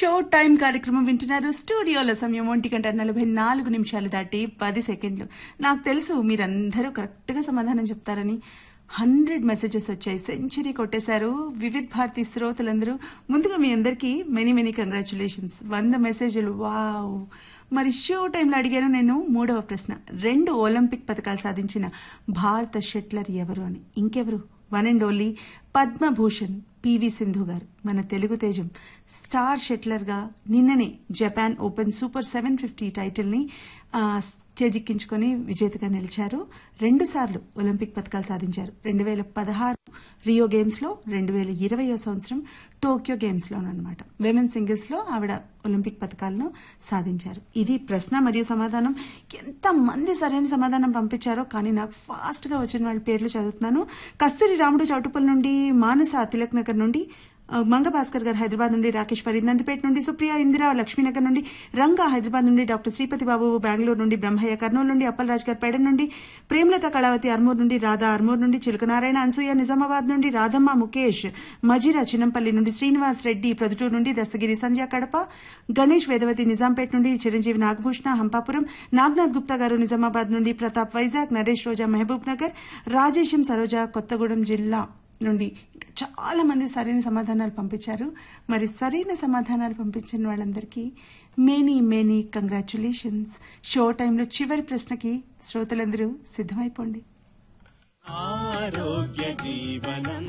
show time కార్యక్రమం వింటున్నారు స్టూడియోలో సమయం ఒంటి గంట నలభై నాలుగు నిమిషాలు దాటి పది సెకండ్లు నాకు తెలుసు మీరందరూ కరెక్ట్ గా సమాధానం చెప్తారని హండ్రెడ్ మెసేజెస్ వచ్చాయి సెంచరీ కొట్టేశారు వివిధ్ భారతి శ్రోతలందరూ ముందుగా మీ అందరికీ మెనీ మెనీ కంగ్రాచులేషన్స్ వంద మెసేజ్లు వావ్ మరి షో టైంలో అడిగాను నేను మూడవ ప్రశ్న రెండు ఒలింపిక్ పథకాలు సాధించిన భారత షట్లర్ ఎవరు అని ఇంకెవరు one and only Padma Bhushan PV Sindhu garu మన తెలుగు తేజం స్టార్ షెట్లర్ గా నిన్ననే Japan Open super seven fifty title ని చేజిక్కించుకొని విజేతగా నిలిచారు రెండు సార్లు ఒలింపిక్ పథకాలు సాధించారు రెండు వేల పదహారు రియో గేమ్స్ లో రెండు వేల ఇరవయో సంవత్సరం టోక్యో గేమ్స్ లోనమాట విమెన్ సింగిల్స్ లో ఆవిడ ఒలింపిక్ పథకాలను సాధించారు ఇది ప్రశ్న మరియు సమాధానం ఎంత మంది సరైన సమాధానం పంపించారో కానీ నాకు ఫాస్ట్ గా వచ్చిన వాళ్ళ పేర్లు చదువుతున్నాను కస్తూరి రాముడు చౌటుపల్ నుండి మానస తిలక్ నగర్ నుండి మంగ భాస్కర్ గారు హైదరాబాద్ నుండి రాకేష్ ఫరీద్ నందిపేట నుండి సుప్రియ ఇందిరా లక్ష్మీనగర్ నుండి రంగా హైదరాబాద్ నుండి డాక్టర్ శ్రీపతి బాబు బెంగళూరు నుండి బ్రహ్మయ్య కర్నూలు నుండి అప్పలరాజ్ గారు పేడ నుండి ప్రేమలత కళావతి అర్మూర్ నుండి రాధా అర్మూర్ నుండి చిలుకనారాయణ అన్సూయ నిజామాబాద్ నుండి రాధమ్మ ముఖేష్ మజిరా చిన్నంపల్లి నుండి శ్రీనివాస్ రెడ్డి ప్రొద్దుటూరు నుండి దస్తగిరి సంధ్య కడప గణేష్ వేదవతి నిజాంపేట నుండి చిరంజీవి నాగభూషణ హంపాపురం నాగ్నాథ్ గుప్తా గారు నిజామాబాద్ నుండి ప్రతాప్ వైజాగ్ నరేష్ రోజా మహబూబ్ నగర్ రాజేశం సరోజ కొత్తగూడెం జిల్లా నుండి చాలా మంది సరైన సమాధానాలు పంపించారు మరి సరైన సమాధానాలు పంపించిన వాళ్ళందరికీ మెనీ మెనీ కంగ్రాచులేషన్స్ షో టైంలో చివరి ప్రశ్నకి శ్రోతలందరూ సిద్ధమైపోండి ఆరోగ్య జీవనం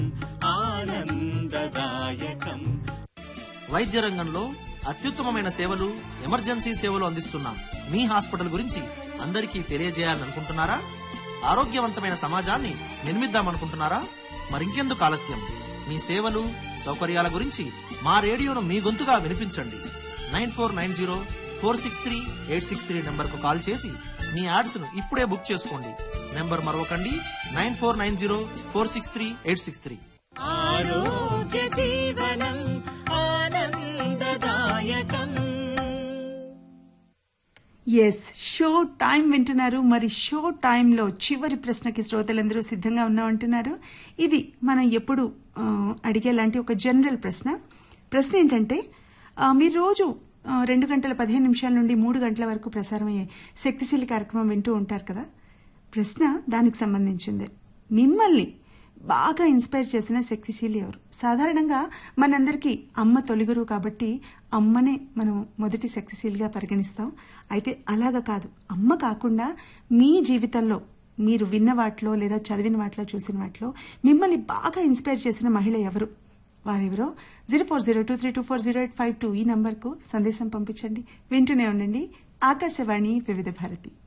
ఆనందదాయకం వైద్య రంగంలో అత్యుత్తమమైన సేవలు ఎమర్జెన్సీ సేవలు అందిస్తున్న మీ హాస్పిటల్ గురించి అందరికీ తెలియజేయాలనుకుంటున్నారా ఆరోగ్యవంతమైన సమాజాన్ని నిర్మిద్దామనుకుంటున్నారా మరింకెందుకు ఆలస్యం మీ సేవలు సౌకర్యాల గురించి మా రేడియోను మీ గొంతుగా వినిపించండి nine four nine zero four six three eight six three నెంబర్కు కాల్ చేసి మీ యాడ్స్ను ఇప్పుడే బుక్ చేసుకోండి నెంబర్ మరొకండి nine four nine zero four six three eight six three ఆరోగ్య జీవనం ఆనందదాయకం ఎస్ షో టైం వింటున్నారు మరి షో టైంలో చివరి ప్రశ్నకి శ్రోతలందరూ సిద్ధంగా ఉన్నామంటున్నారు ఇది మనం ఎప్పుడు ఆ, అడిగేలాంటి ఒక జనరల్ ప్రశ్న ప్రశ్న ఏంటంటే ఆ, మీరు రోజు ఆ, రెండు గంటల పదిహేను నిమిషాల నుండి మూడు గంటల వరకు ప్రసారమయ్యే శక్తిశీలి కార్యక్రమం వింటూ ఉంటారు కదా ప్రశ్న దానికి సంబంధించింది మిమ్మల్ని బాగా ఇన్స్పైర్ చేసిన శక్తిశీలి ఎవరు సాధారణంగా మనందరికీ అమ్మ తొలిగురు కాబట్టి అమ్మనే మనం మొదటి శక్తిశీలిగా పరిగణిస్తాం అయితే అలాగా కాదు అమ్మ కాకుండా మీ జీవితంలో మీరు విన్న వాటిలో లేదా చదివిన వాటిలో చూసిన వాటిలో మిమ్మల్ని బాగా ఇన్స్పైర్ చేసిన మహిళ ఎవరు వారెవరో zero four zero two three two four zero eight five two ఈ నంబర్కు సందేశం పంపించండి వింటూనే ఉండండి ఆకాశవాణి వివిధ భారతి